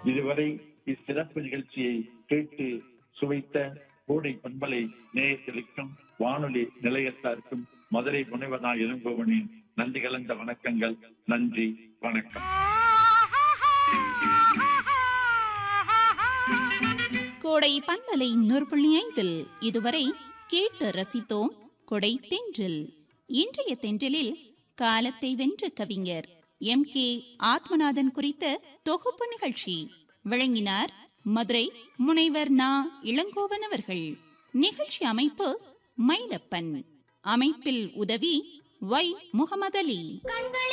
இதுவரை இச்சிறப்பு நிகழ்ச்சியை கேட்டு சுவைத்த கோடை பண்பலை நேயர்களுக்கும் வானொலி நிலையத்தாருக்கும் மதுரை முனைவதா இளங்கோவனின் நன்றி கலந்த வணக்கங்கள் நன்றி வணக்கம் கோடை பண்பலை நூறு புள்ளி ஐந்தில் இதுவரை கேட்டு ரசித்தோம் கொடை தென்றில் இன்றைய தென்றலில் காலத்தை வென்ற கவிஞர் எம் கே ஆத்மநாதன் குறித்த தொகுப்பு நிகழ்ச்சி வழங்கினார் மதுரை முனைவர் நா இளங்கோவன் அவர்கள் நிகழ்ச்சி அமைப்பு மயிலப்பன் அமைப்பில் உதவி வை முகமது அலி கண்களில்